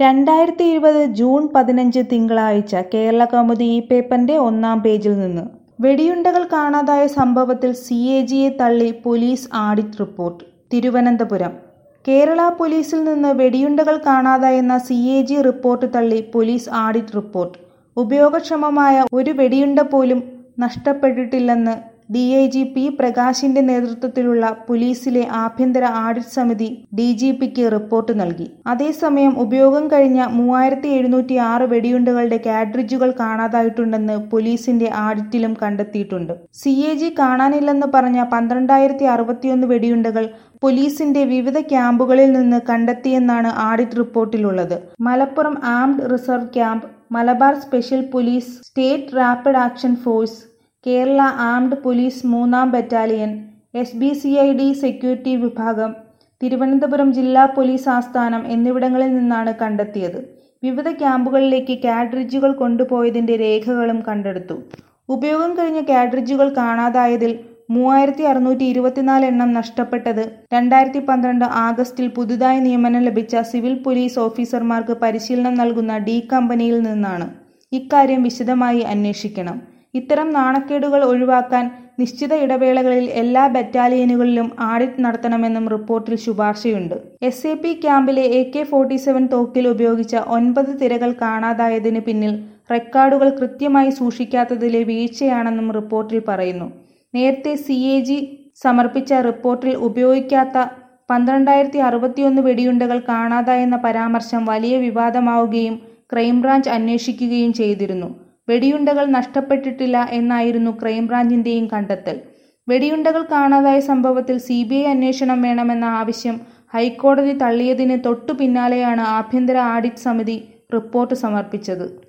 രണ്ടായിരത്തി ഇരുപത് ജൂൺ പതിനഞ്ച് തിങ്കളാഴ്ച കേരളകൗമുദി ഈ പേപ്പറിന്റെ ഒന്നാം പേജിൽ നിന്ന് വെടിയുണ്ടകൾ കാണാതായ സംഭവത്തിൽ സി എ ജിയെ തള്ളി police audit report Thiruvananthapuram Kerala പോലീസിൽ നിന്ന് വെടിയുണ്ടകൾ കാണാതായെന്ന സി എ ജി റിപ്പോർട്ട് തള്ളി പോലീസ് ആഡിറ്റ് റിപ്പോർട്ട് ഉപയോഗക്ഷമമായ ഒരു വെടിയുണ്ട പോലും നഷ്ടപ്പെട്ടിട്ടില്ലെന്ന് ഡി ഐ ജി പി പ്രകാശിന്റെ നേതൃത്വത്തിലുള്ള പോലീസിലെ ആഭ്യന്തര ആഡിറ്റ് സമിതി ഡി ജി പിക്ക് റിപ്പോർട്ട് നൽകി അതേസമയം ഉപയോഗം കഴിഞ്ഞ മൂവായിരത്തി എഴുന്നൂറ്റി ആറ് വെടിയുണ്ടകളുടെ കാഡ്രിഡ്ജുകൾ കാണാതായിട്ടുണ്ടെന്ന് പോലീസിന്റെ ആഡിറ്റിലും കണ്ടെത്തിയിട്ടുണ്ട് സി എ ജി കാണാനില്ലെന്ന് പറഞ്ഞ പന്ത്രണ്ടായിരത്തി അറുപത്തിയൊന്ന് വെടിയുണ്ടകൾ പോലീസിന്റെ വിവിധ ക്യാമ്പുകളിൽ നിന്ന് കണ്ടെത്തിയെന്നാണ് ആഡിറ്റ് റിപ്പോർട്ടിലുള്ളത് Malappuram armed reserve camp Malabar special police state rapid action force Kerala armed police മൂന്നാം battalion S B C I D security വിഭാഗം തിരുവനന്തപുരം ജില്ലാ പോലീസ് ആസ്ഥാനം എന്നിവിടങ്ങളിൽ നിന്നാണ് കണ്ടെത്തിയത് വിവിധ ക്യാമ്പുകളിലേക്ക് കാഡ്രിഡ്ജുകൾ കൊണ്ടുപോയതിന്റെ രേഖകളും കണ്ടെടുത്തു ഉപയോഗം കഴിഞ്ഞ കാഡ്രിഡ്ജുകൾ കാണാതായതിൽ മൂവായിരത്തി അറുന്നൂറ്റി ഇരുപത്തിനാല് എണ്ണം നഷ്ടപ്പെട്ടത് രണ്ടായിരത്തി പന്ത്രണ്ട് ആഗസ്റ്റിൽ പുതുതായി നിയമനം ലഭിച്ച സിവിൽ പോലീസ് ഓഫീസർമാർക്ക് പരിശീലനം നൽകുന്ന ഡി കമ്പനിയിൽ നിന്നാണ് ഇക്കാര്യം വിശദമായി അന്വേഷിക്കണം ഇത്തരം നാണക്കേടുകൾ ഒഴിവാക്കാൻ നിശ്ചിത ഇടവേളകളിൽ എല്ലാ ബറ്റാലിയനുകളിലും ആഡിറ്റ് നടത്തണമെന്നും റിപ്പോർട്ടിൽ ശുപാർശയുണ്ട് എസ് എ പി ക്യാമ്പിലെ എ കെ ഫോർട്ടി സെവൻ തോക്കിൽ ഉപയോഗിച്ച ഒൻപത് തിരകൾ കാണാതായതിന് പിന്നിൽ റെക്കോർഡുകൾ കൃത്യമായി സൂക്ഷിക്കാത്തതിലെ വീഴ്ചയാണെന്നും റിപ്പോർട്ടിൽ പറയുന്നു നേരത്തെ സി എ ജി സമർപ്പിച്ച റിപ്പോർട്ടിൽ ഉപയോഗിക്കാത്ത പന്ത്രണ്ടായിരത്തി അറുപത്തിയൊന്ന് വെടിയുണ്ടകൾ കാണാതായെന്ന പരാമർശം വലിയ വിവാദമാവുകയും ക്രൈംബ്രാഞ്ച് അന്വേഷിക്കുകയും ചെയ്തിരുന്നു വെടിയുണ്ടകൾ നഷ്ടപ്പെട്ടിട്ടില്ല എന്നായിരുന്നു ക്രൈംബ്രാഞ്ചിന്റെയും കണ്ടെത്തൽ വെടിയുണ്ടകൾ കാണാതായ സംഭവത്തിൽ സി ബി ഐ അന്വേഷണം വേണമെന്ന ആവശ്യം ഹൈക്കോടതി തള്ളിയതിന് തൊട്ടു പിന്നാലെയാണ് ആഭ്യന്തര ആഡിറ്റ് സമിതി റിപ്പോർട്ട് സമർപ്പിച്ചത്